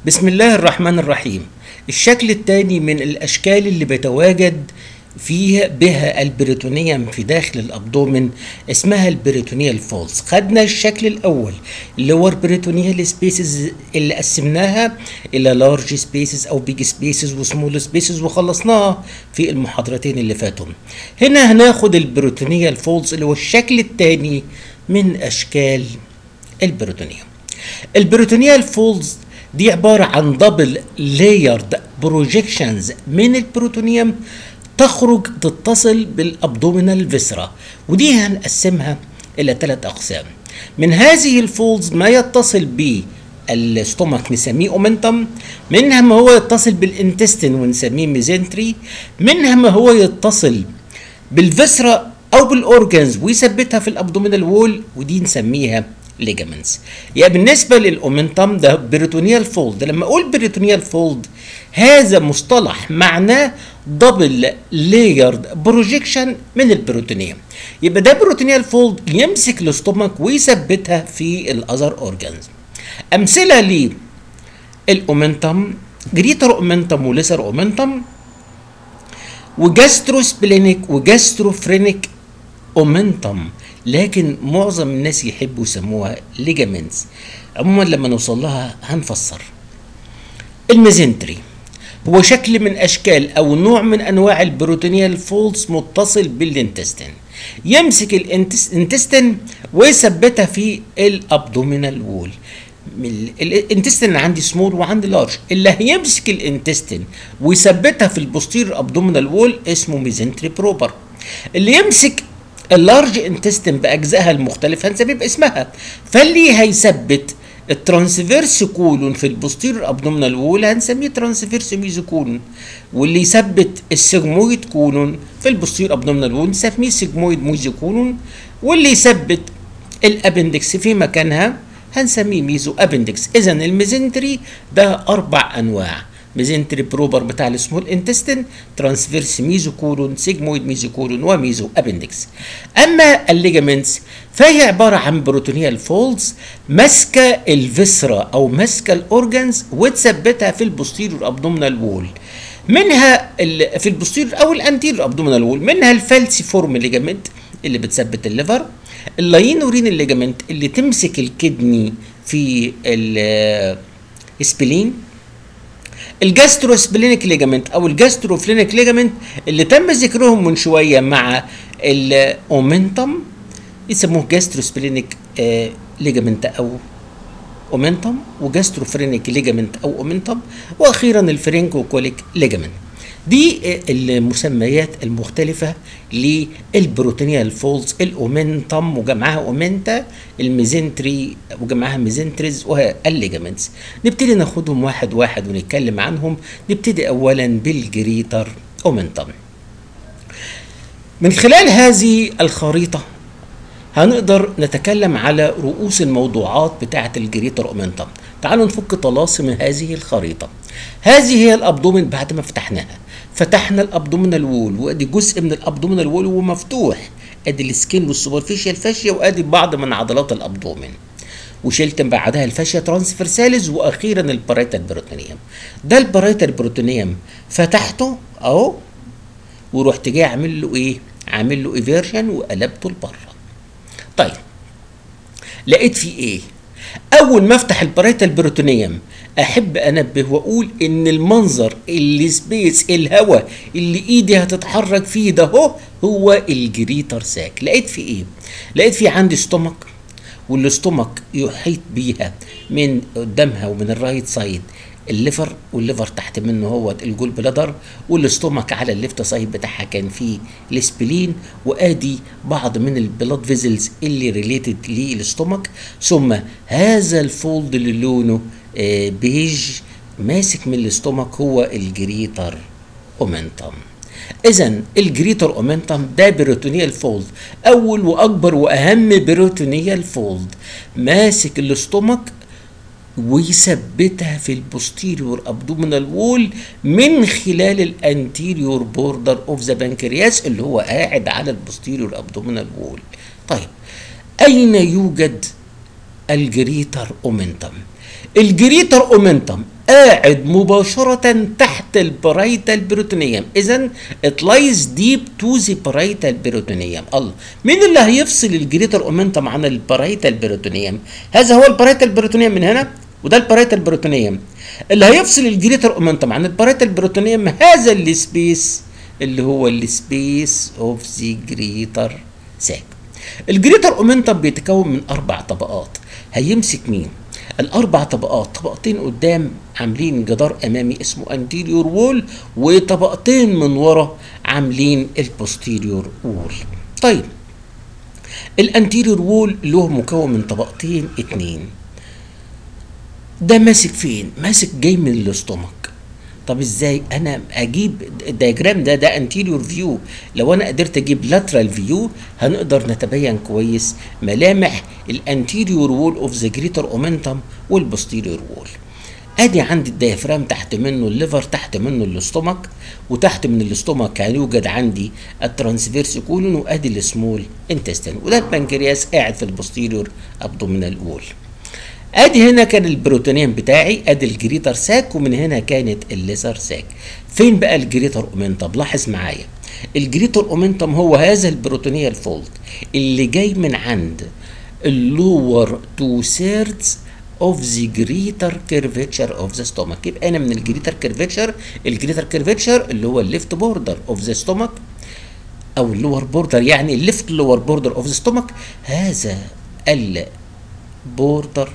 بسم الله الرحمن الرحيم الشكل الثاني من الاشكال اللي بيتواجد فيها بها البريتونيوم في داخل الابدومن اسمها البريتونيال فولز خدنا الشكل الاول اللي هو البريتونيال سبيسز اللي قسمناها الى لارج سبيسز او بيج سبيسز وسمول سبيسز وخلصناها في المحاضرتين اللي فاتوا هنا هناخد البريتونيال فولز اللي هو الشكل الثاني من اشكال البريتونيوم البريتونيال فولز دي عبارة عن دبل لايرد بروجيكشنز من البروتونيوم تخرج تتصل بالابدومينال فيسرا ودي هنقسمها الى ثلاث اقسام من هذه الفولز ما يتصل ب الستومك نسميه اومنتم منها ما هو يتصل بالانتستين ونسميه ميزنتري منها ما هو يتصل بالفيسرا او بالاورجنز ويثبتها في الابدومينال وول ودي نسميها ليجامنتس يبقى بالنسبه للاومنتم ده بريتونيال فولد لما اقول بريتونيال فولد هذا مصطلح معناه دبل لايرد بروجيكشن من البروتونيوم يبقى ده بروتونيال فولد يمسك الاستومك ويثبتها في الاذر اورجانز امثله ليه الاومنتم جريتر اومنتم وليسر اومنتم وجاستروسبلينيك وجاستروفرينيك اومنتم لكن معظم الناس يحبوا يسموها ليجامنتس عموما لما نوصل لها هنفسر الميزنتري هو شكل من اشكال او نوع من انواع البروتينيال فولز متصل بالانتستين يمسك الانتستين ويثبتها في الابدومينال وول الانتستين عندي سمول وعندي لارج اللي هيمسك الانتستين ويثبتها في البوستير ابدومينال وول اسمه ميزنتري بروبر اللي يمسك اللارج انتستين باجزائها المختلفه هنسميه باسمها فاللي هيثبت الترانسفيرس كولون في البوستيرور ابدومينال وول هنسميه ترانسفيرس ميزوكولون واللي يثبت السيجمويد كولون في البوستيرور ابدومينال وول نسميه سيجمويد ميزوكولون واللي يثبت الابندكس في مكانها هنسميه ميزو ابندكس اذا الميزنتري ده اربع انواع ميزنتري بروبر بتاع السمول انتستين ترانسفيرس ميزوكولون سيجمويد ميزوكولون وميزو ابندكس اما الليجامنتس فهي عباره عن بروتونيال فولدز ماسكه الفيسرا او ماسكه الاورجنز وتثبتها في البوستيريور ابدومينال وول منها في البوستيريور او الانتيريور ابدومينال وول منها الفالسي فورم ليجامنت اللي بتثبت الليفر اللاينورين الليجامنت اللي تمسك الكدني في السبلين الجاستروسبلينيك ليجامنت او الجاستروفلينيك ليجامنت اللي تم ذكرهم من شويه مع الاومنتم يسموه جاستروسبلينيك آه ليجامنت او اومنتم وجاستروفرينيك ليجامنت او اومنتم واخيرا الفرينكوكوليك ليجامنت دي المسميات المختلفة للبروتينيال فولز الأومنتم وجمعها أومنتا الميزنتري وجمعها ميزنتريز والليجامنتس نبتدي ناخدهم واحد واحد ونتكلم عنهم نبتدي أولا بالجريتر أومنتم من خلال هذه الخريطة هنقدر نتكلم على رؤوس الموضوعات بتاعة الجريتر أومنتم تعالوا نفك طلاسم هذه الخريطة هذه هي الأبدومن بعد ما فتحناها فتحنا الابدومينال وول وادي جزء من الابدومينال وول وهو مفتوح ادي السكين والسوبرفيشال فاشيا وادي بعض من عضلات الابدومين وشلت بعدها الفاشيا ترانسفيرساليز واخيرا البرايتال بروتونيوم ده البرايتال بروتونيوم فتحته اهو ورحت جاي عامل له ايه عامل له ايفيرجن وقلبته لبره طيب لقيت فيه ايه اول ما افتح البرايتال بروتونيوم احب انبه واقول ان المنظر اللي سبيس الهواء اللي ايدي هتتحرك فيه ده هو هو الجريتر ساك لقيت في ايه لقيت في عندي ستومك والاستومك يحيط بيها من قدامها ومن الرايت سايد الليفر والليفر تحت منه هو الجول بلادر والاستومك على الليفت سايد بتاعها كان فيه السبلين وادي بعض من البلاد فيزلز اللي ريليتد للاستومك ثم هذا الفولد اللي لونه آه بيج ماسك من الاستومك هو الجريتر اومنتم اذا الجريتر اومنتم ده بروتونيال فولد اول واكبر واهم بروتونيال فولد ماسك الاستومك ويثبتها في البوستيريور ابدومينال وول من خلال الانتيريور بوردر اوف ذا بنكرياس اللي هو قاعد على البوستيريور ابدومينال وول طيب اين يوجد الجريتر اومنتم الجريتر اومنتم قاعد مباشرة تحت البرايتال بيروتونيوم اذا it lies deep to the برايتال بيروتونيوم الله مين اللي هيفصل الجريتر اومنتم عن البرايتال بيروتونيوم هذا هو البرايتال بيروتونيوم من هنا وده البرايتال بيروتونيوم اللي هيفصل الجريتر اومنتم عن البرايتال بيروتونيوم هذا السبيس اللي هو السبيس اوف ذا جريتر ساك الجريتر اومنتم بيتكون من اربع طبقات هيمسك مين الاربع طبقات طبقتين قدام عاملين جدار امامي اسمه انتيريور وول وطبقتين من ورا عاملين البوستيريور وول طيب الانتيريور وول له مكون من طبقتين اتنين ده ماسك فين ماسك جاي من الاستومك طب ازاي انا اجيب الدياجرام ده ده انتيريور فيو لو انا قدرت اجيب لاترال فيو هنقدر نتبين كويس ملامح الانتيريور وول اوف ذا جريتر اومنتم والبوستيريور وول ادي عندي الديافرام تحت منه الليفر تحت منه الاستومك وتحت من الاستومك هيوجد عندي الترانسفيرس كولون وادي السمول انتستين وده البنكرياس قاعد في البوستيريور ابدومينال وول ادي هنا كان البروتونيوم بتاعي ادي الجريتر ساك ومن هنا كانت الليزر ساك فين بقى الجريتر اومنتم لاحظ معايا الجريتر اومنتم هو هذا البروتونيال فولد اللي جاي من عند اللور تو ثيردز اوف ذا جريتر كيرفيتشر اوف ذا ستومك يبقى انا من الجريتر كيرفيتشر الجريتر كيرفيتشر اللي هو الليفت بوردر اوف ذا ستومك او اللور بوردر يعني الليفت لور بوردر اوف ذا ستومك هذا البوردر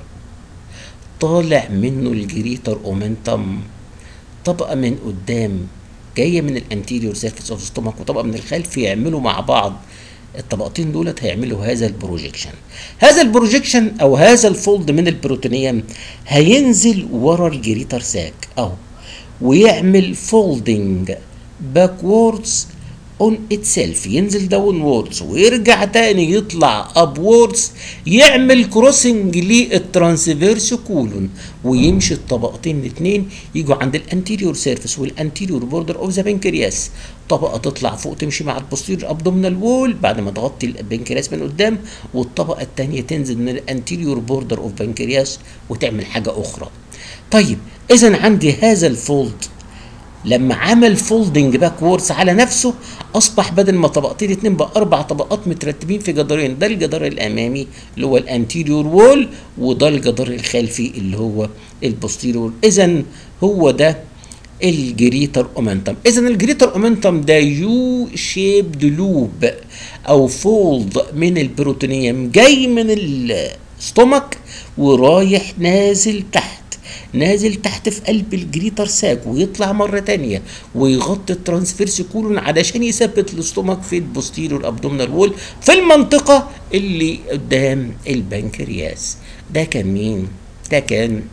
طالع منه الجريتر اومنتم طبقه من قدام جايه من الانتيريور سيرفيس اوف ستومك وطبقه من الخلف يعملوا مع بعض الطبقتين دولت هيعملوا هذا البروجيكشن هذا البروجيكشن او هذا الفولد من البروتونيوم هينزل ورا الجريتر ساك اهو ويعمل فولدنج باكوردز اون اتسيلف ينزل داون ووردز ويرجع تاني يطلع اب ووردز يعمل كروسنج للترانسفيرس كولون ويمشي الطبقتين الاثنين يجوا عند الانتيريور سيرفيس والانتيريور بوردر اوف ذا بنكرياس طبقه تطلع فوق تمشي مع البوستيريور ابدومينال وول بعد ما تغطي البنكرياس من قدام والطبقه الثانيه تنزل من الانتيريور بوردر اوف بنكرياس وتعمل حاجه اخرى طيب اذا عندي هذا الفولد لما عمل فولدنج باكوردز على نفسه اصبح بدل ما طبقتين اتنين بقى اربع طبقات مترتبين في جدارين ده الجدار الامامي اللي هو الانتيريور وول وده الجدار الخلفي اللي هو البوستيريور اذا هو ده الجريتر اومنتم اذا الجريتر اومنتم ده يو شيبد لوب او فولد من البروتونيوم جاي من الستومك ورايح نازل تحت نازل تحت في قلب الجريتر ساك ويطلع مرة تانية ويغطي الترانسفيرس كولون علشان يثبت الاستومك في البوستيريور ابدومينال وول في المنطقة اللي قدام البنكرياس ده كان مين؟ ده كان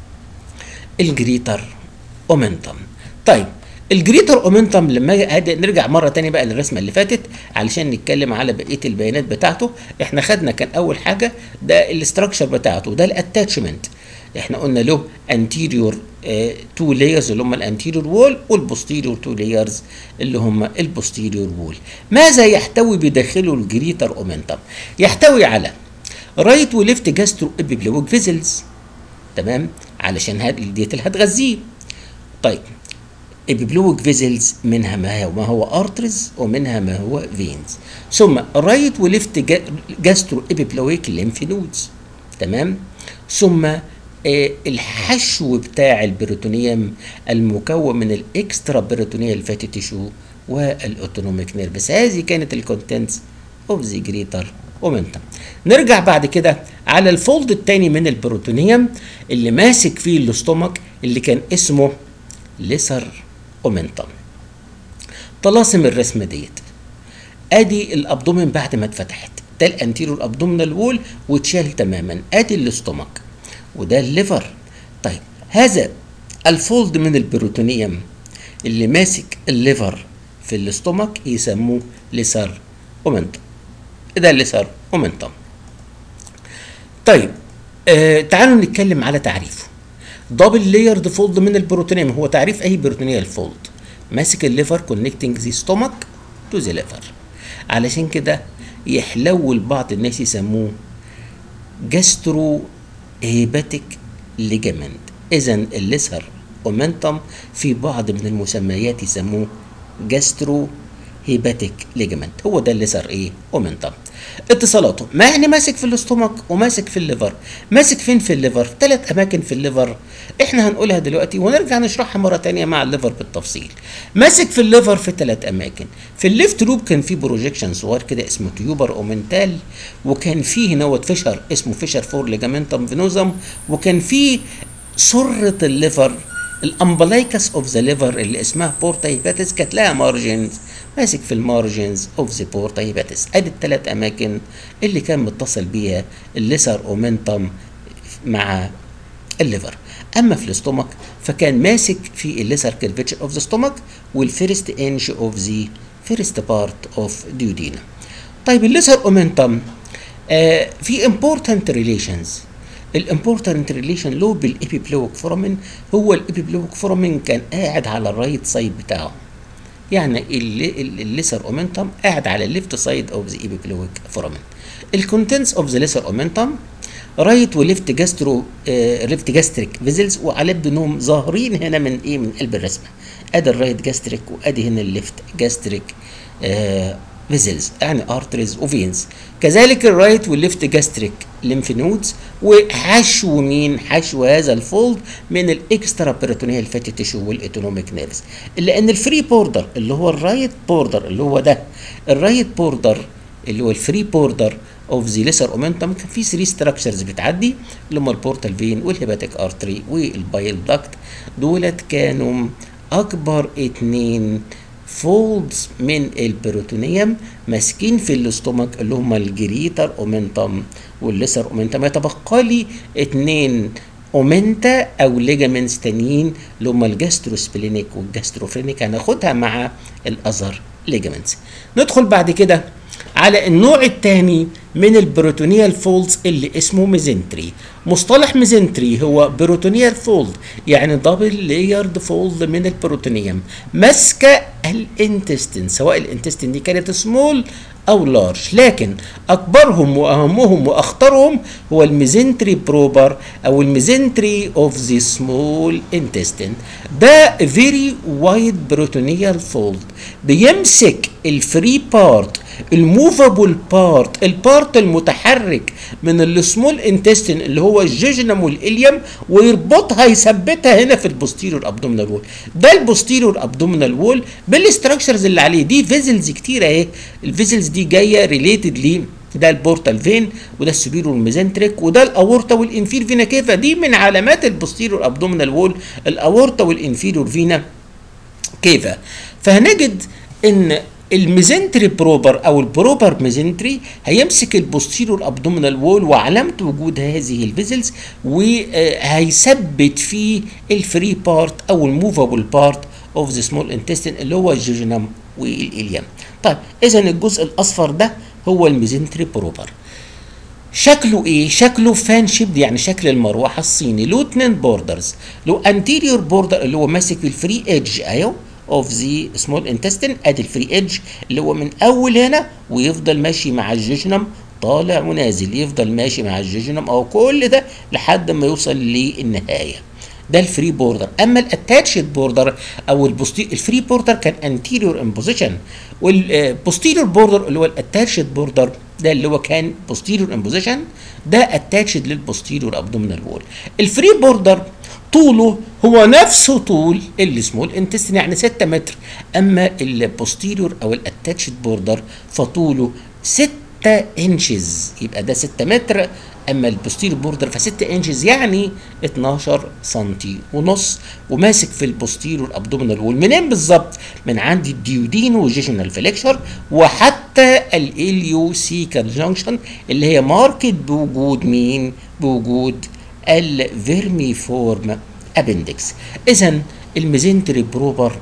الجريتر اومنتم طيب الجريتر اومنتم لما هادي نرجع مره تانية بقى للرسمه اللي فاتت علشان نتكلم على بقيه البيانات بتاعته احنا خدنا كان اول حاجه ده الاستراكشر بتاعته ده الاتاتشمنت احنا قلنا له انتيريور تو لايرز اللي هم الانتيريور وول والبوستيريور تو لايرز اللي هم البوستيريور وول ماذا يحتوي بداخله الجريتر اومنتم يحتوي على رايت وليفت جاسترو ابيبلويك فيزلز تمام علشان هذه ديت اللي هتغذيه طيب ابيبلويك فيزلز منها ما هو ما هو ارترز ومنها ما هو فينز ثم رايت وليفت جاسترو ابيبلويك ليمف نودز تمام ثم آه الحشو بتاع البروتونيوم المكون من الاكسترا بروتونيال فاتي تيشو والاوتونوميك نيرفس هذه كانت الكونتنتس اوف ذا جريتر اومنتم نرجع بعد كده على الفولد الثاني من البروتونيوم اللي ماسك فيه الاستومك اللي كان اسمه ليسر اومنتم طلاسم الرسمه ديت ادي الابدومين بعد ما اتفتحت ده الانتيريور ابدومينال وول واتشال تماما ادي الاستومك وده الليفر طيب هذا الفولد من البروتونيوم اللي ماسك الليفر في الاستومك يسموه ليسر اومنتم ده الليسر اومنتم طيب آه تعالوا نتكلم على تعريفه دبل لايرد فولد من البروتونيوم هو تعريف اي بروتونيال فولد ماسك الليفر كونكتنج ذا ستومك تو ذا ليفر علشان كده يحلو لبعض الناس يسموه جاسترو هيباتيك ليجامنت اذا الليسر اومنتم في بعض من المسميات يسموه جاسترو هيباتيك ليجمنت هو ده اللي صار ايه اومنتم اتصالاته ما يعني ماسك في الاستومك وماسك في الليفر ماسك فين في الليفر ثلاث اماكن في الليفر احنا هنقولها دلوقتي ونرجع نشرحها مره تانية مع الليفر بالتفصيل ماسك في الليفر في ثلاث اماكن في الليفت لوب كان في بروجيكشن صغير كده اسمه تيوبر اومنتال وكان فيه نوت فيشر اسمه فيشر فور ليجامنتم فينوزم وكان فيه سره الليفر الامبلايكس اوف ذا ليفر اللي اسمها بورتا هيباتس كانت لها مارجنز ماسك في المارجنز اوف ذا بورتا هيباتس ادي الثلاث اماكن اللي كان متصل بيها الليسر اومنتم مع الليفر اما في الاستومك فكان ماسك في الليسر كيرفتشر اوف ذا ستومك والفيرست انش اوف ذا فيرست بارت اوف ديودينا طيب الليسر اومنتم آه في important relations الامبورتنت ريليشن له بالابيبلويك فورامين هو الابيبلويك فورامين كان قاعد على الرايت سايد بتاعه يعني الليسر اومنتم قاعد على الليفت سايد اوف ذا ايبيبلويك فورامين الكونتنتس اوف ذا ليسر اومنتم رايت وليفت جاسترو ليفت جاستريك فيزلز وعلى انهم ظاهرين هنا من ايه من قلب الرسمه ادي الرايت جاستريك وادي هنا الليفت جاستريك آه فيزلز يعني ارتريز وفينز كذلك الرايت والليفت جاستريك ليمف نودز وحشو مين حشو هذا الفولد من الاكسترا بيريتونيال فاتي تيشو والاوتونوميك نيرفز لان الفري بوردر اللي هو الرايت بوردر اللي هو ده الرايت بوردر اللي هو الفري بوردر اوف ذا ليسر اومنتم كان في 3 ستراكشرز بتعدي اللي هم البورتال فين والهيباتيك ارتري والبايل داكت دولت كانوا اكبر اتنين فولدز من البروتونيوم ماسكين في الاستومك اللي هم الجريتر اومنتم والليسر اومنتم يتبقى لي اتنين اومنتا او ليجامنتس تانيين اللي هم الجاستروسبلينيك والجاستروفرينيك هناخدها مع الاذر ليجامنتس ندخل بعد كده على النوع الثاني من البروتونيال فولدز اللي اسمه ميزنتري مصطلح ميزنتري هو بروتونيال فولد يعني دبل لايرد فولد من البروتونيوم ماسكه الانتستين سواء الانتستين دي كانت سمول او لارج لكن اكبرهم واهمهم واخطرهم هو الميزنتري بروبر او الميزنتري اوف ذا سمول انتستين ده فيري وايد بروتونيال فولد بيمسك الفري بارت الموفابل بارت البارت المتحرك من السمول انتستين اللي هو الجيجنم والاليم ويربطها يثبتها هنا في البوستيريور ابدومينال وول ده البوستيريور ابدومينال وول بالاستراكشرز اللي عليه دي فيزلز كتير اهي الفيزلز دي جايه ريليتد ليه ده البورتال فين وده السوبيرور ميزنتريك وده الاورتا والانفير فينا كيفا دي من علامات البوستيريور ابدومينال وول الاورتا والانفيرور فينا كيفا فهنجد ان الميزنتري بروبر او البروبر ميزنتري هيمسك البوستيريور ابدومينال وول وعلامه وجود هذه الفيزلز وهيثبت فيه الفري بارت او الموفابل بارت اوف ذا سمول انتستين اللي هو الجيجنم والاليم طيب اذا الجزء الاصفر ده هو الميزنتري بروبر شكله ايه؟ شكله فان شيبد يعني شكل المروحه الصيني له اتنين بوردرز له انتيريور بوردر اللي هو ماسك في الفري ايدج اهو اوف ذا سمول انتستين ادي الفري ايدج اللي هو من اول هنا ويفضل ماشي مع الجيجنم طالع ونازل يفضل ماشي مع الجيجنم او كل ده لحد ما يوصل للنهايه ده الفري بوردر اما الاتاتشد بوردر او البوستي الفري بوردر كان انتيريور ان بوزيشن والبوستيريور بوردر اللي هو الاتاتشد بوردر ده اللي هو كان بوستيريور ان بوزيشن ده اتاتشد للبوستيريور ابدومينال وول الفري بوردر طوله هو نفسه طول السمول انتستين يعني 6 متر اما البوستيريور او الاتاتشد بوردر فطوله 6 انشز يبقى ده 6 متر اما البوستيريور بوردر ف 6 انشز يعني 12 سنتي ونص وماسك في البوستيريور ابدومينال وول منين بالظبط؟ من عند الديودين وجيجنال فليكشر وحتى الاليوسيكال جانكشن اللي هي ماركت بوجود مين؟ بوجود الفيرميفورم ابندكس اذا الميزنتري بروبر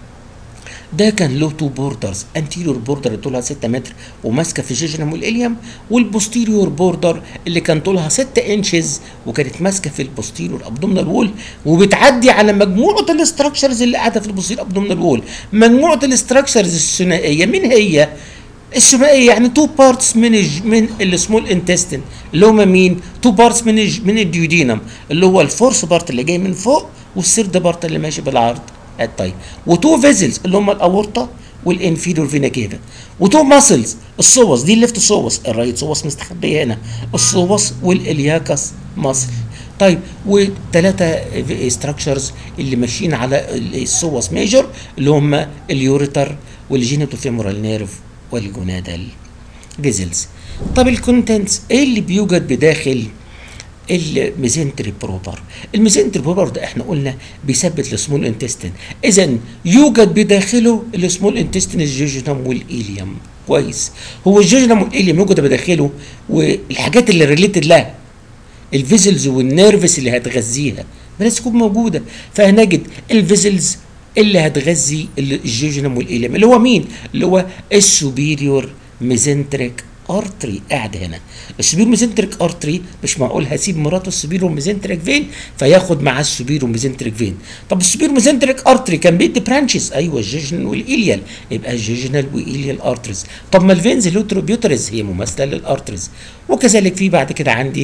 ده كان له تو بوردرز انتيريور بوردر اللي طولها 6 متر وماسكه في الجيجنم والاليم والبوستيريور بوردر اللي كان طولها 6 انشز وكانت ماسكه في البوستيريور ابدومينال وول وبتعدي على مجموعه الاستراكشرز اللي قاعده في البوستيريور ابدومينال وول مجموعه الاستراكشرز الثنائيه مين هي؟ الثنائيه يعني تو بارتس من الج... من السمول انتستين اللي هم مين؟ تو بارتس من الج... من الديودينم اللي هو الفورس بارت اللي جاي من فوق والسيرد بارت اللي ماشي بالعرض طيب وتو فيزلز اللي هم الاورطه والانفيريور فينا كيفا وتو ماسلز الصوص دي الليفت صوص الرايت صوص مستخبيه هنا الصوص والالياكس ماسل طيب وثلاثه ستراكشرز اللي ماشيين على الصوص ميجر اللي هم اليوريتر والجينيتو فيمورال نيرف والجونادال فيزلز طب الكونتنتس ايه اللي بيوجد بداخل الميزنتري بروبر الميزنتري بروبر ده احنا قلنا بيثبت السمول انتستين اذا يوجد بداخله السمول انتستين الجيجنم والايليوم كويس هو الجيجنم والايليوم يوجد بداخله والحاجات اللي ريليتد لها الفيزلز والنيرفس اللي هتغذيها بس تكون موجوده فهنجد الفيزلز اللي هتغذي الجيجنم والايليوم اللي هو مين اللي هو السوبيريور ميزنتريك ارتري قاعد هنا السوبيرو ميزنتريك ارتري مش معقول هسيب مراته السوبيرو ميزنتريك فين فياخد معاه السوبيرو ميزنتريك فين طب السوبيرو ميزنتريك ارتري كان بيدي برانشز ايوه الجيجنال والايليال يبقى الجيجنال وايليال ارتريز طب ما الفينز اليوتروبيوتريز هي مماثله للارتريز وكذلك في بعد كده عندي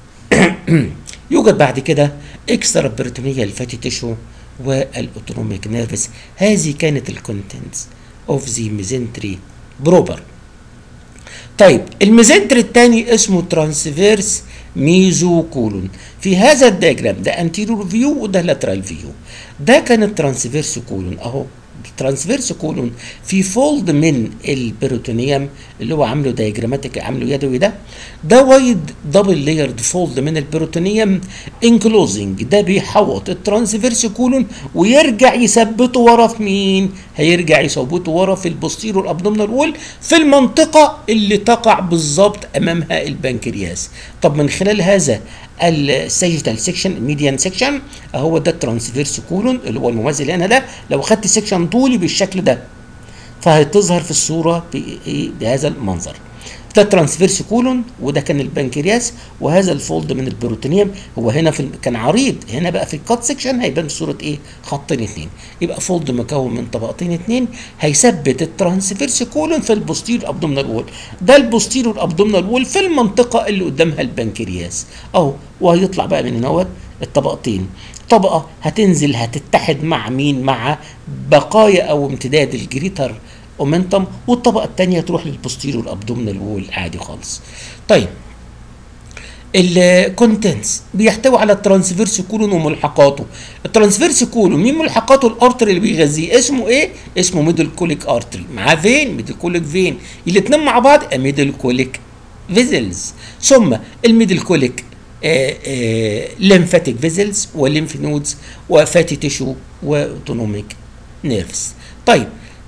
يوجد بعد كده اكسترا بريتونيال فاتي تيشو والاوتونوميك نيرفس هذه كانت الكونتنتس اوف ذا ميزنتري بروبر طيب الميزنتر الثاني اسمه ترانسفيرس ميزو كولون في هذا الدياجرام ده انتيريور فيو وده لاترال فيو ده كان الترانسفيرس كولون اهو الترانسفيرس كولون في فولد من البروتونيوم اللي هو عامله دايجراماتيك عامله يدوي ده ده وايد دبل لايرد فولد من البروتونيوم انكلوزنج ده بيحوط الترانسفيرس كولون ويرجع يثبته ورا في مين؟ هيرجع يثبته ورا في البوستيرور ابدومينال وول في المنطقه اللي تقع بالظبط امامها البنكرياس طب من خلال هذا السيجيتال سيكشن الميديان سيكشن هو ده الترانسفيرس كولون اللي هو المماثل هنا ده لو خدت سيكشن طولي بالشكل ده فهتظهر في الصوره بهذا المنظر ده الترانسفيرس كولون وده كان البنكرياس وهذا الفولد من البروتينيوم هو هنا في كان عريض هنا بقى في الكات سيكشن هيبان في صوره ايه خطين اثنين يبقى فولد مكون من طبقتين اثنين هيثبت الترانسفيرس كولون في البوستير ابدومينال وول ده البوستير ابدومينال وول في المنطقه اللي قدامها البنكرياس اهو وهيطلع بقى من هنا الطبقتين طبقه هتنزل هتتحد مع مين مع بقايا او امتداد الجريتر اومنتم والطبقه الثانيه تروح للبوستيريور ابدومينال وول عادي خالص طيب الكونتنتس بيحتوي على الترانسفيرس كولون وملحقاته الترانسفيرس كولون مين ملحقاته الارتري اللي بيغذيه اسمه ايه اسمه ميدل كوليك ارتري معاه فين ميدل كوليك فين الاثنين مع بعض ميدل كوليك فيزلز ثم الميدل كوليك ليمفاتيك فيزلز وليمف نودز وفاتي تيشو واوتونوميك نيرفز طيب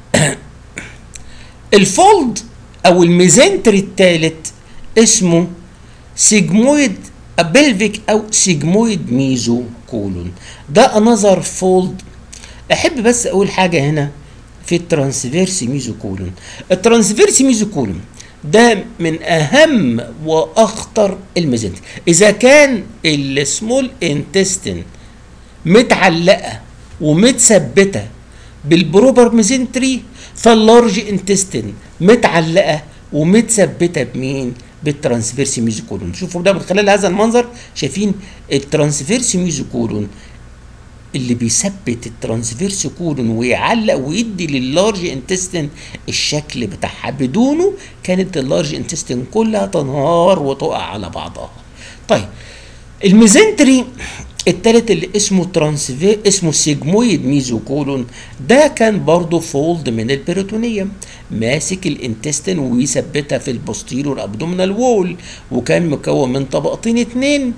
الفولد او الميزنتر الثالث اسمه سيجمويد بلفيك او سيجمويد ميزو كولون ده انذر فولد احب بس اقول حاجه هنا في الترانسفيرس ميزو كولون الترانسفيرس ميزو كولون ده من اهم واخطر الميزنتر اذا كان السمول انتستين متعلقه ومتثبته بالبروبر ميزنتري فاللارج انتستين متعلقه ومتثبته بمين؟ بالترانسفيرس ميزوكولون شوفوا ده من خلال هذا المنظر شايفين الترانسفيرس ميزوكولون اللي بيثبت الترانسفيرس كولون ويعلق ويدي لللارج انتستين الشكل بتاعها بدونه كانت اللارج انتستين كلها تنهار وتقع على بعضها طيب الميزنتري التالت اللي اسمه ترانسفير اسمه سيجمويد ميزوكولون ده كان برضه فولد من البيروتونيوم ماسك الانتستين ويثبتها في البوستيرور ابدومينال وول وكان مكون من طبقتين اتنين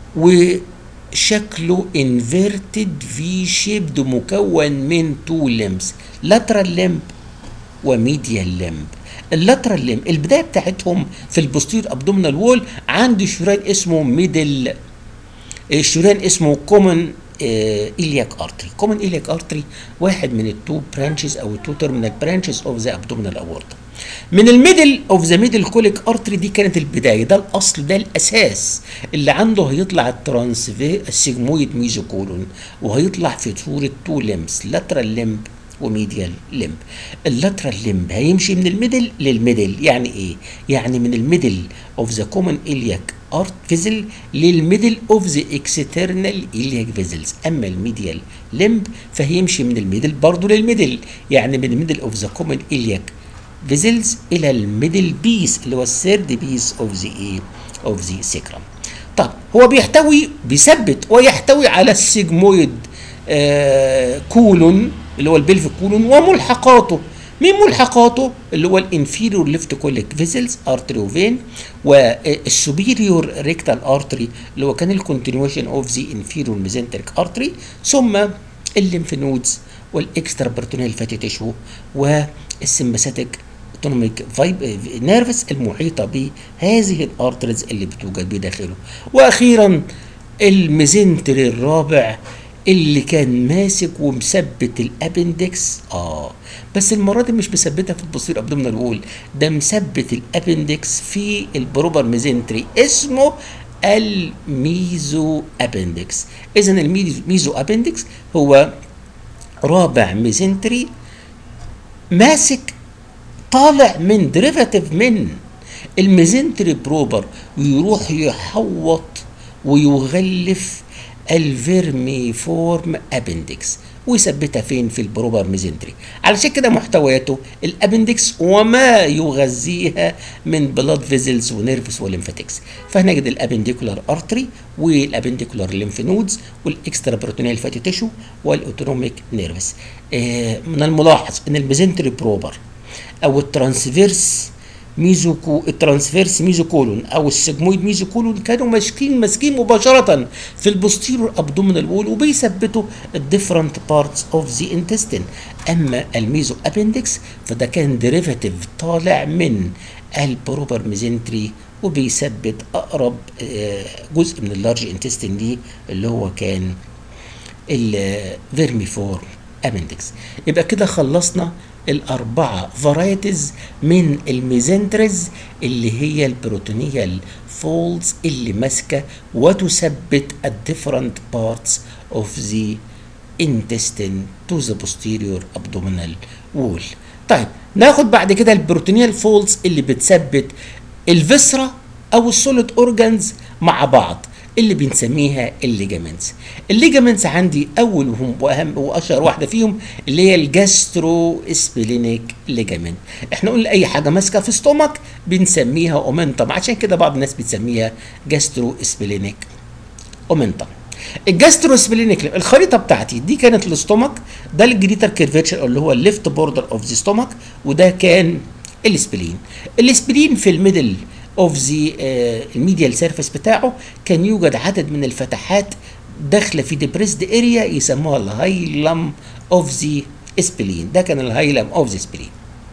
وشكله انفيرتد في شيبد مكون من تو لمبس لاترال لمب وميديال لمب اللاترال لمب البدايه بتاعتهم في البوستير ابدومينال وول عند شريان اسمه ميدل الشريان اسمه كومن إلياك ارتري كومن إلياك ارتري واحد من التو برانشز او التو تيرمينال برانشز اوف ذا ابدومينال اورتا من الميدل اوف ذا ميدل كوليك ارتري دي كانت البدايه ده الاصل ده الاساس اللي عنده هيطلع الترانسفي السيجمويد ميزوكولون وهيطلع في صوره تو لمبس لاترال لمب وميديال لمب اللاترال لمب هيمشي من الميدل للميدل يعني ايه يعني من الميدل اوف ذا كومن الياك ارت فيزل للميدل اوف ذا اكسترنال الياك فيزلز اما الميديال لمب فهيمشي من الميدل برضه للميدل يعني من الميدل اوف ذا كومن الياك فيزلز الى الميدل بيس اللي هو الثيرد بيس اوف ذا ايه اوف ذا سيكرم طب هو بيحتوي بيثبت ويحتوي على السيجمويد آه كولون اللي هو البلفيك كولون وملحقاته مين ملحقاته اللي هو الانفيريور ليفت كوليك فيزلز ارتري وفين والسوبيريور ريكتال ارتري اللي هو كان الكونتينيوشن اوف ذا انفيريور ميزنتريك ارتري ثم الليمف نودز والاكسترا بيرتونيال فاتي تيشو والسمباثيك اوتونوميك فايب نيرفس المحيطه بهذه الارترز اللي بتوجد بداخله واخيرا الميزنتري الرابع اللي كان ماسك ومثبت الابندكس اه بس المره دي مش مثبتها في البصير ابدومينال وول ده مثبت الابندكس في البروبر ميزنتري اسمه الميزو ابندكس اذا الميزو ابندكس هو رابع ميزنتري ماسك طالع من ديريفاتيف من الميزنتري بروبر ويروح يحوط ويغلف الفيرمي فورم ابندكس ويثبتها فين في البروبر ميزنتري علشان كده محتوياته الابندكس وما يغذيها من بلاد فيزلز ونيرفس وليمفاتكس فهنجد الابنديكولار ارتري والابنديكولار ليمف نودز والاكسترا بروتونيال فاتي تيشو والاوتونوميك نيرفس آه من الملاحظ ان الميزنتري بروبر او الترانسفيرس ميزوكو الترانسفيرس ميزوكولون او السجمويد ميزوكولون كانوا ماسكين ماسكين مباشره في البوستيرور ابدومينال وول وبيثبتوا الديفرنت بارتس اوف ذا انتستين اما الميزو ابندكس فده كان ديريفاتيف طالع من البروبر ميزنتري وبيثبت اقرب جزء من اللارج انتستين دي اللي هو كان الفيرميفور ابندكس يبقى كده خلصنا الأربعة فرايتيز من الميزنترز اللي هي البروتونيال فولز اللي ماسكة وتثبت الديفرنت بارتس اوف ذا intestine to the posterior abdominal wall طيب ناخد بعد كده البروتونيال فولز اللي بتثبت الفسرة او السوليد اورجانز مع بعض اللي بنسميها الليجامنتس الليجامنتس عندي اول وهم واهم واشهر واحده فيهم اللي هي الجاسترو اسبلينيك ليجامنت احنا قلنا اي حاجه ماسكه في ستومك بنسميها اومنتم عشان كده بعض الناس بتسميها جاسترو اسبلينيك اومنتم الجاسترو اسبلينيك الخريطه بتاعتي دي كانت الاستومك ده الجريتر كيرفيتشر اللي هو الليفت بوردر اوف ذا ستومك وده كان الاسبلين الاسبلين في الميدل اوف ذا الميديال سيرفيس بتاعه كان يوجد عدد من الفتحات داخله في ديبريسد اريا يسموها الهايلم اوف ذا اسبلين ده كان الهايلم اوف ذا اسبلين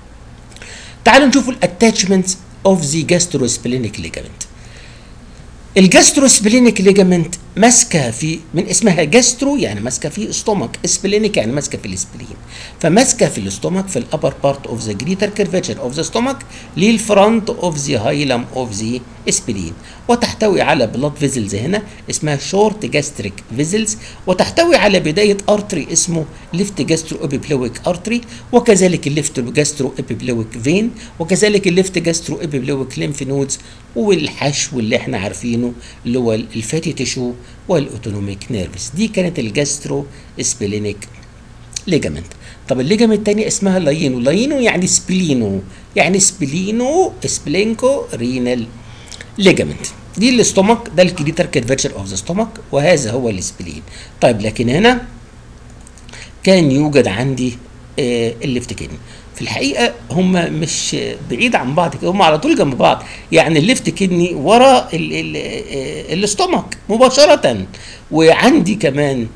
تعالوا نشوف الاتاتشمنتس اوف ذا جاستروسبلينيك ليجامنت الجاستروسبلينيك ليجامنت ماسكه في من اسمها جاسترو يعني ماسكه في استومك اسبلينيك يعني ماسكه في الاسبلين فماسكه في الاستومك في الابر بارت اوف ذا جريتر كيرفيتشر اوف ذا ستومك للفرونت اوف ذا هايلم اوف ذا اسبلين وتحتوي على بلاد فيزلز هنا اسمها شورت جاستريك فيزلز وتحتوي على بدايه ارتري اسمه ليفت جاسترو ابيبلويك ارتري وكذلك الليفت جاسترو ابيبلويك فين وكذلك الليفت جاسترو ابيبلويك ليمف نودز والحشو اللي احنا عارفينه اللي هو الفاتي تيشو والاوتونوميك نيرفس دي كانت الجاسترو اسبلينيك ليجامنت طب الليجامنت الثانيه اسمها لاينو لاينو يعني سبلينو يعني سبلينو سبلينكو رينال ليجامنت دي الاستومك ده الكريتر كيرفيتشر اوف ذا ستومك وهذا هو السبلين طيب لكن هنا كان يوجد عندي آه الليفت كدني في الحقيقه هم مش بعيد عن بعض كده هم على طول جنب بعض يعني الليفت كدني ورا الاستومك مباشره وعندي كمان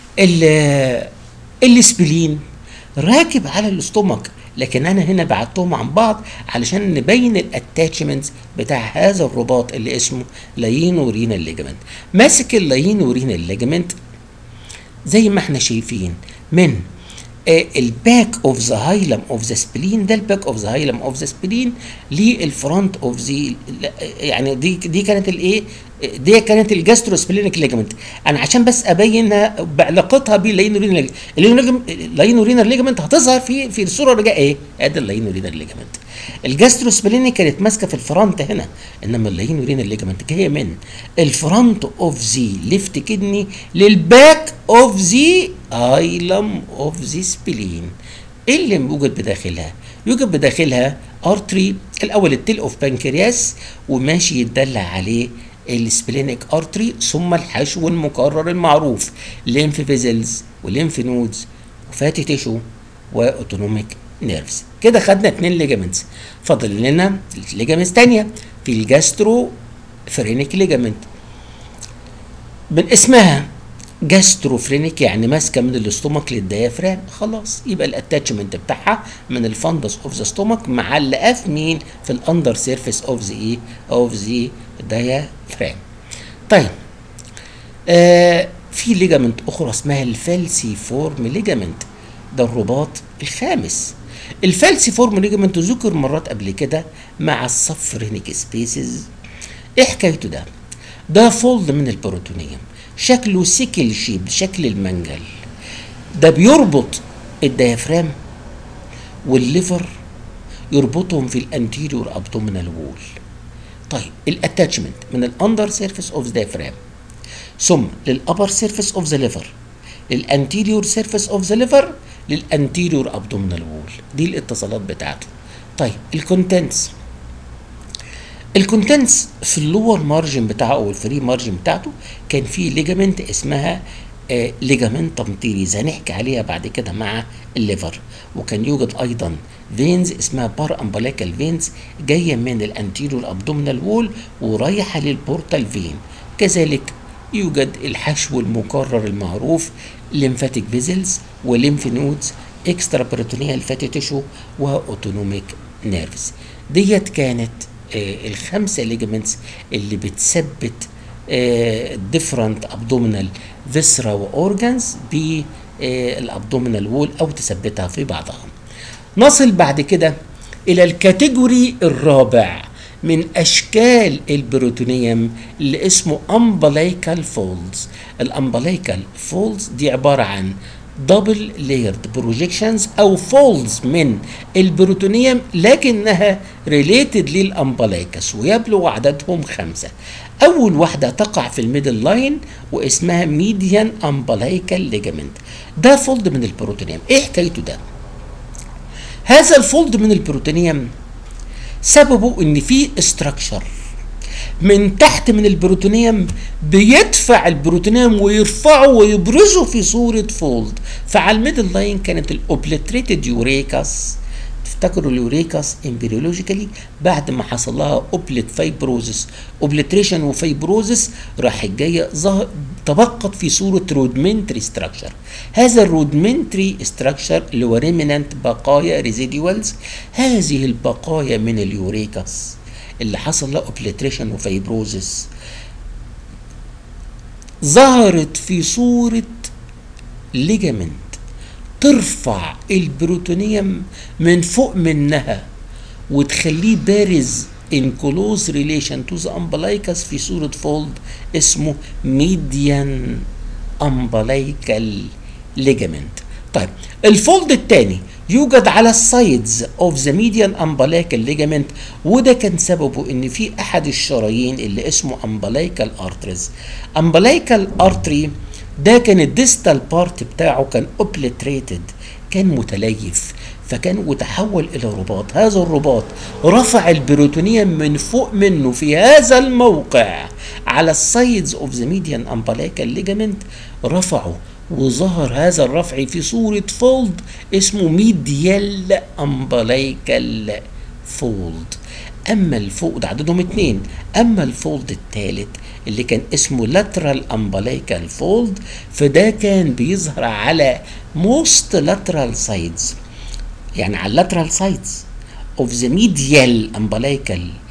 السبلين راكب على الاستومك لكن انا هنا بعدتهم عن بعض علشان نبين الاتاتشمنتس بتاع هذا الرباط اللي اسمه لاينو رينال ليجامنت ماسك اللاينو رينال ليجامنت زي ما احنا شايفين من الباك اوف ذا هايلم اوف ذا سبلين ده الباك اوف ذا هايلم اوف ذا سبلين للفرونت اوف ذا يعني دي دي كانت الايه دي كانت الجاسترو سبلينيك ليجمنت انا عشان بس ابينها بعلاقتها باللاينورينال اللاينورينال ليجمنت هتظهر في في الصوره اللي جايه ايه ادي اللاينورينال ليجمنت الجاسترو سبلينيك كانت ماسكه في الفرونت هنا انما اللاينورينال ليجمنت جايه من الفرونت اوف ذا ليفت كدني للباك اوف ذا ايلم اوف ذا سبلين ايه اللي موجود بداخلها يوجد بداخلها ارتري الاول التيل اوف بانكرياس وماشي يتدلع عليه السبلينيك ارتري ثم الحشو المكرر المعروف ليمف فيزلز وليمف نودز وفاتي تيشو واوتونوميك نيرفز كده خدنا اتنين ليجامنتس فاضل لنا ليجامنتس تانية في الجاسترو فرينيك ليجامنت من اسمها جاستروفرينيك يعني ماسكه من الاستومك للديافرام خلاص يبقى الاتاتشمنت بتاعها من الفندس اوف ذا ستومك معلقاه في مين في الاندر سيرفيس اوف ذا ايه اوف ذا ديافرام طيب آه في ليجامنت اخرى اسمها الفالسي فورم ليجامنت ده الرباط الخامس الفالسي فورم ليجامنت ذكر مرات قبل كده مع السفرينيك سبيسز ايه حكايته ده ده فولد من البروتونيوم شكله سيكل شيب شكل المنجل ده بيربط الديافرام والليفر يربطهم في الانتيريور ابدومينال وول طيب الاتاتشمنت من الاندر سيرفيس اوف ديافرام ثم للابر سيرفيس اوف ذا ليفر للانتيريور سيرفيس اوف ذا ليفر للانتيريور ابدومينال وول دي الاتصالات بتاعته طيب الكونتنتس الكونتنتس في اللور مارجن بتاعه او الفري مارجن بتاعته كان في ليجامنت اسمها آه ليجامنتم تيريز هنحكي عليها بعد كده مع الليفر وكان يوجد ايضا فينز اسمها بار امبلايكال فينز جايه من الانتيريور ابدومينال وول ورايحه للبورتال فين كذلك يوجد الحشو المكرر المعروف ليمفاتيك فيزلز وليمف نودز اكسترا بريتونيال فاتي تيشو واوتونوميك نيرفز ديت كانت آه الخمسه ليجمنتس اللي بتثبت ديفرنت ابدومينال فيسرا واورجانز بالابدومينال وول او تثبتها في بعضها نصل بعد كده الى الكاتيجوري الرابع من اشكال البروتونيوم اللي اسمه امبلايكال فولدز الامبلايكال فولدز دي عباره عن دبل لايرد بروجيكشنز او فولدز من البروتونيوم لكنها ريليتد للامبلايكس ويبلغ عددهم خمسه اول واحده تقع في الميدل لاين واسمها ميديان امبلايكال ليجامنت ده فولد من البروتونيوم ايه حكايته ده هذا الفولد من البروتونيوم سببه ان في استراكشر من تحت من البروتونيوم بيدفع البروتونيوم ويرفعه ويبرزه في صورة فولد فعلى الميدل لاين كانت الاوبليتريتد يوريكاس تفتكروا اليوريكاس امبريولوجيكالي بعد ما حصل لها اوبليت فايبروزس اوبليتريشن وفايبروزس راح جايه ظهر تبقت في صوره رودمنتري ستراكشر هذا الرودمنتري ستراكشر اللي هو ريمننت بقايا ريزيديوالز هذه البقايا من اليوريكاس اللي حصل لها اوبليتريشن وفايبروزس ظهرت في صورة ليجامنت ترفع البروتونيوم من فوق منها وتخليه بارز in close relation to the umbilicus في صورة فولد اسمه median umbilical ligament طيب الفولد الثاني يوجد على السايدز اوف ذا ميديان امبلايكال ليجامنت وده كان سببه ان في احد الشرايين اللي اسمه امبلايكال ارتريز امبلايكال ارتري ده كان الديستال بارت بتاعه كان اوبليتريتد كان متليف فكان وتحول الى رباط هذا الرباط رفع البروتونيوم من فوق منه في هذا الموقع على السايدز اوف ذا ميديان امبلايكال ليجامنت رفعه وظهر هذا الرفع في صورة فولد اسمه ميديال امبلايكال فولد اما الفوق ده عددهم اتنين اما الفولد الثالث اللي كان اسمه lateral umbilical fold فده كان بيظهر على most lateral sides يعني على lateral sides of the medial umbilical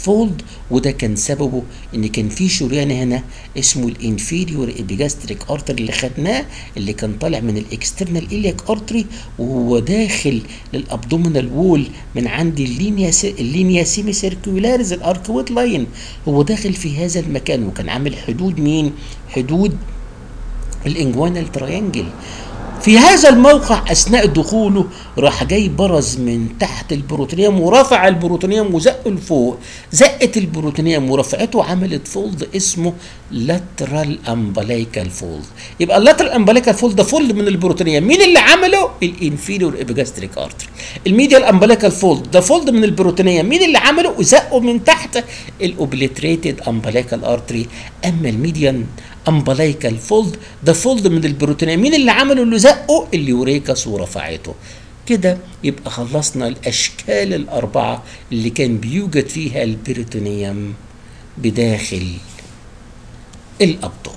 فولد وده كان سببه ان كان في شريان هنا اسمه الانفيريور ابيجاستريك ارتري اللي خدناه اللي كان طالع من الاكسترنال الياك ارتري وهو داخل للابدومينال وول من عند اللينيا اللينيا سيمي سيركيولاريز الاركويت لاين هو داخل في هذا المكان وكان عامل حدود مين حدود الانجوانال تريانجل في هذا الموقع اثناء دخوله راح جاي برز من تحت البروتونيوم ورفع البروتونيوم وزقه لفوق زقت البروتونيوم ورفعته عملت فولد اسمه لاترال امبليكال فولد يبقى اللاترال امبليكال فولد ده فولد من البروتونيوم مين اللي عمله الانفيريور ابيجاستريك ارتري الميديال امبليكال فولد ده فولد من البروتونيوم مين اللي عمله زقه من تحت الاوبليتريتد امبليكال ارتري اما الميديان امبلايكال فولد ده فولد من البروتينية مين اللي عمله اللي زقه اليوريكاس ورفعته كده يبقى خلصنا الاشكال الاربعه اللي كان بيوجد فيها البريتونيوم بداخل الابدومن